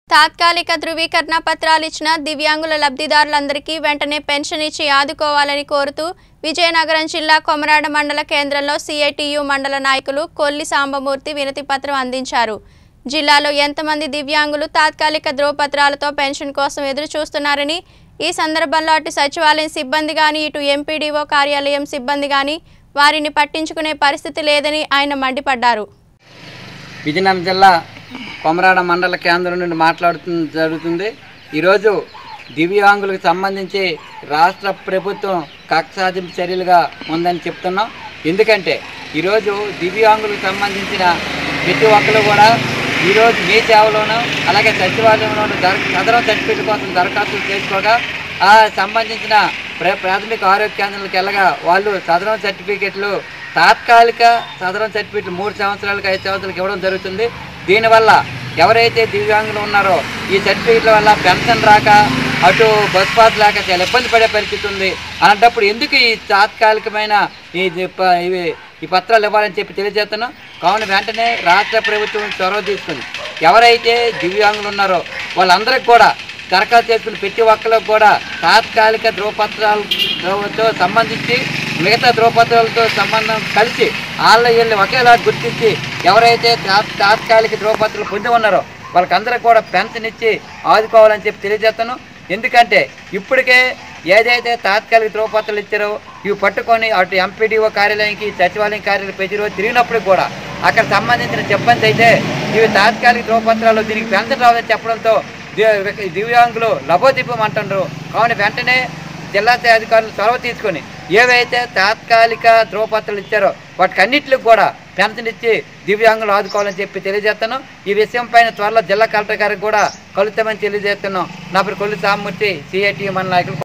తాత్కాలిక ధృవీకరణ పత్రాలు ఇచ్చిన దివ్యాంగుల లబ్ధిదారులందరికీ వెంటనే పెన్షన్ ఇచ్చి ఆదుకోవాలని కోరుతూ విజయనగరం జిల్లా కొమరాడ మండల కేంద్రంలో సిఐటియు మండల నాయకులు కొల్లి సాంబమూర్తి వినతి పత్రం అందించారు జిల్లాలో ఎంతమంది దివ్యాంగులు తాత్కాలిక ధ్రువపత్రాలతో పెన్షన్ కోసం ఎదురు చూస్తున్నారని ఈ సందర్భంలో అటు సచివాలయం సిబ్బంది కానీ ఇటు ఎంపీడీఓ కార్యాలయం సిబ్బంది కానీ వారిని పట్టించుకునే పరిస్థితి లేదని ఆయన మండిపడ్డారు విజయనగరం జిల్లా కొమరాడ మండల కేంద్రం నుండి మాట్లాడుతు జరుగుతుంది ఈరోజు దివ్యాంగులకు సంబంధించి రాష్ట్ర ప్రభుత్వం కక్షాదింపు చర్యలుగా ఉందని చెప్తున్నాం ఎందుకంటే ఈరోజు దివ్యాంగులకు సంబంధించిన ప్రతి ఒక్కరు కూడా ఈరోజు మీ సేవలోనూ అలాగే సచివాలయంలోనూ దర సదరం సర్టిఫికేట్ కోసం దరఖాస్తులు చేసుకోగా ఆ సంబంధించిన ప్ర ప్రాథమిక ఆరోగ్య కేంద్రాలకు వెళ్ళగా వాళ్ళు సదరం సర్టిఫికేట్లు తాత్కాలిక సదరం సర్టిఫికేట్లు మూడు సంవత్సరాలకు ఐదు సంవత్సరాలకు ఇవ్వడం జరుగుతుంది దీనివల్ల ఎవరైతే దివ్యాంగులు ఉన్నారో ఈ సర్టిఫికేట్ల వల్ల పెన్షన్ రాక అటు బస్ పాస్ లేక చాలా ఇబ్బంది పడే పరిస్థితి ఉంది అలాంటప్పుడు ఎందుకు ఈ తాత్కాలికమైన ఈ ది- ప- ఇవి ఈ పత్రాలు ఇవ్వాలని చెప్పి తెలియజేస్తున్నాం కావున వెంటనే రాష్ట్ర ప్రభుత్వం చొరవ తీసుకుంది ఎవరైతే దివ్యాంగులు ఉన్నారో వాళ్ళందరికీ కూడా దరఖాస్తు చేసుకుని ప్రతి ఒక్కరికి కూడా తాత్కాలిక ధ్రువపత్రాలతో సంబంధించి మిగతా ధ్రువపత్రాలతో సంబంధం కలిసి వాళ్ళ వీళ్ళు ఒకేలా గుర్తించి ఎవరైతే తా- తాత్కాలిక ధ్రువపత్రాలు పొంది ఉన్నారో వాళ్ళకందరికీ కూడా పెన్షన్ ఇచ్చి ఆదుకోవాలని చెప్పి తెలియజేస్తాను ఎందుకంటే ఇప్పటికే ఏదైతే తాత్కాలిక ధ్రువపత్రాలు ఇచ్చారో ఇవి పట్టుకొని అటు ఎంపీడీఓ కార్యాలయానికి సచివాలయం కార్యాలయం ప్రతిరోజు తిరిగినప్పుడు కూడా అక్కడ సంబంధించిన సిబ్బంది అయితే ఇవి తాత్కాలిక ధ్రువపత్రాలు దీనికి పెన్షన్ రావాలని చెప్పడంతో ది- దివ్యాంగులు లభోదీపం అంటున్నారు కావున వెంటనే జిల్లా స్థాయి అధికారులు చొరవ తీసుకొని ఏవైతే తాత్కాలిక ధ్రువపత్రాలు ఇచ్చారో వాటికి అన్నింటికి కూడా పెన్షన్ ఇచ్చి దివ్యాంగులు ఆదుకోవాలని చెప్పి తెలియజేస్తాను ఈ విషయం పైన త్వరలో జిల్లా కలెక్టర్ గారికి కూడా కలుస్తామని తెలియజేస్తున్నాం నా పేరు కొల్లి సామూర్తి సిఐటి మన నాయకులు